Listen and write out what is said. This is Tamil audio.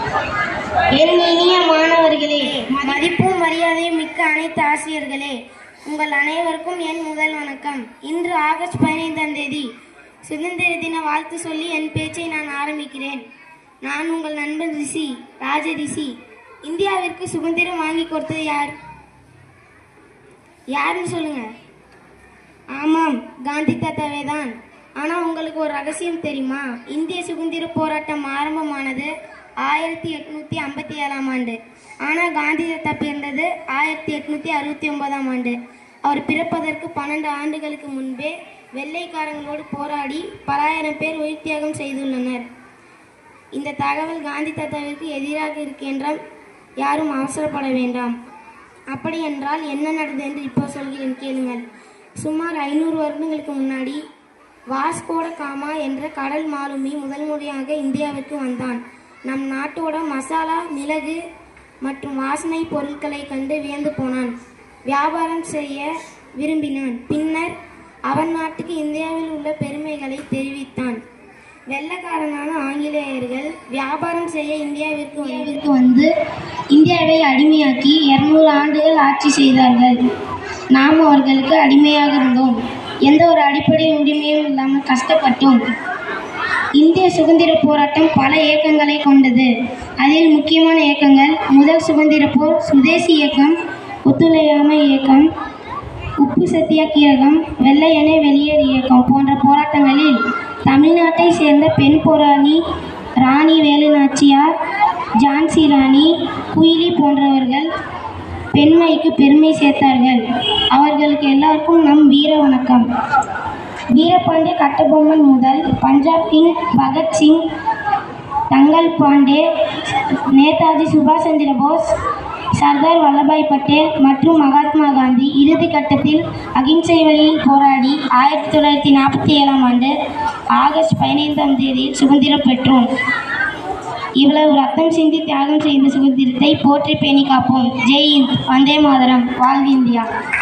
என் இனிய மாணவர்களே மதிப்பும் மரியாதையும் மிக்க அனைத்து ஆசிரியர்களே உங்கள் அனைவருக்கும் என் முதல் வணக்கம் இன்று ஆகஸ்ட் பதினைந்தாம் தேதி சுதந்திர தின வாழ்த்து சொல்லி என் பேச்சை நான் ஆரம்பிக்கிறேன் நான் உங்கள் நண்பன் ரிஷி ராஜ ரிஷி இந்தியாவிற்கு சுதந்திரம் வாங்கி கொடுத்தது யார் யாருன்னு சொல்லுங்க ஆமாம் காந்தி தாத்தாவே தான் ஆனால் உங்களுக்கு ஒரு ரகசியம் தெரியுமா இந்திய சுதந்திர போராட்டம் ஆரம்பமானது ஆயிரத்தி எட்நூத்தி ஐம்பத்தி ஏழாம் ஆண்டு ஆனால் காந்தி தாத்தா பிறந்தது ஆயிரத்தி எட்நூத்தி அறுபத்தி ஒன்பதாம் ஆண்டு அவர் பிறப்பதற்கு பன்னெண்டு ஆண்டுகளுக்கு முன்பே வெள்ளைக்காரங்களோடு போராடி பலாயிரம் பேர் உயிர் தியாகம் செய்துள்ளனர் இந்த தகவல் காந்தி தாத்தாவிற்கு எதிராக இருக்கின்றால் யாரும் அவசரப்பட வேண்டாம் அப்படி என்றால் என்ன நடந்தது என்று இப்போ சொல்கிறேன் கேளுங்கள் சுமார் ஐநூறு வருடங்களுக்கு முன்னாடி வாஸ்கோட காமா என்ற கடல் மாலுமி முதல் முறையாக இந்தியாவிற்கு வந்தான் நம் நாட்டோட மசாலா மிளகு மற்றும் வாசனை பொருட்களை கண்டு வியந்து போனான் வியாபாரம் செய்ய விரும்பினான் பின்னர் அவன் நாட்டுக்கு இந்தியாவில் உள்ள பெருமைகளை தெரிவித்தான் வெள்ளக்காரனான ஆங்கிலேயர்கள் வியாபாரம் செய்ய இந்தியாவிற்கு இந்தியாவிற்கு வந்து இந்தியாவை அடிமையாக்கி இருநூறு ஆண்டுகள் ஆட்சி செய்தார்கள் நாம் அவர்களுக்கு அடிமையாக இருந்தோம் எந்த ஒரு அடிப்படை உரிமையும் இல்லாமல் கஷ்டப்பட்டோம் இந்திய சுதந்திர போராட்டம் பல இயக்கங்களை கொண்டது அதில் முக்கியமான இயக்கங்கள் முதல் சுதந்திர போர் சுதேசி இயக்கம் ஒத்துழையாமை இயக்கம் உப்பு சத்தியாகிரகம் வெள்ளையனே வெளியேறு இயக்கம் போன்ற போராட்டங்களில் தமிழ்நாட்டை சேர்ந்த பெண் போராளி ராணி வேலுநாச்சியார் ஜான்சி ராணி குயிலி போன்றவர்கள் பெண்மைக்கு பெருமை சேர்த்தார்கள் அவர்களுக்கு எல்லாருக்கும் நம் வீர வணக்கம் வீரபாண்டிய கட்டபொம்மன் முதல் பஞ்சாப் கிங் பகத்சிங் தங்கல் பாண்டே நேதாஜி சுபாஷ் சந்திர போஸ் சர்தார் வல்லபாய் பட்டேல் மற்றும் மகாத்மா காந்தி இறுதி கட்டத்தில் அகிம்சை வழியில் போராடி ஆயிரத்தி தொள்ளாயிரத்தி நாற்பத்தி ஏழாம் ஆண்டு ஆகஸ்ட் பதினைந்தாம் தேதி சுதந்திரம் பெற்றோம் இவ்வளவு ரத்தம் சிந்தி தியாகம் செய்த சுதந்திரத்தை போற்றி பேணி காப்போம் ஜெய் ஹிந்த் வந்தே மாதரம் வாழ்க இந்தியா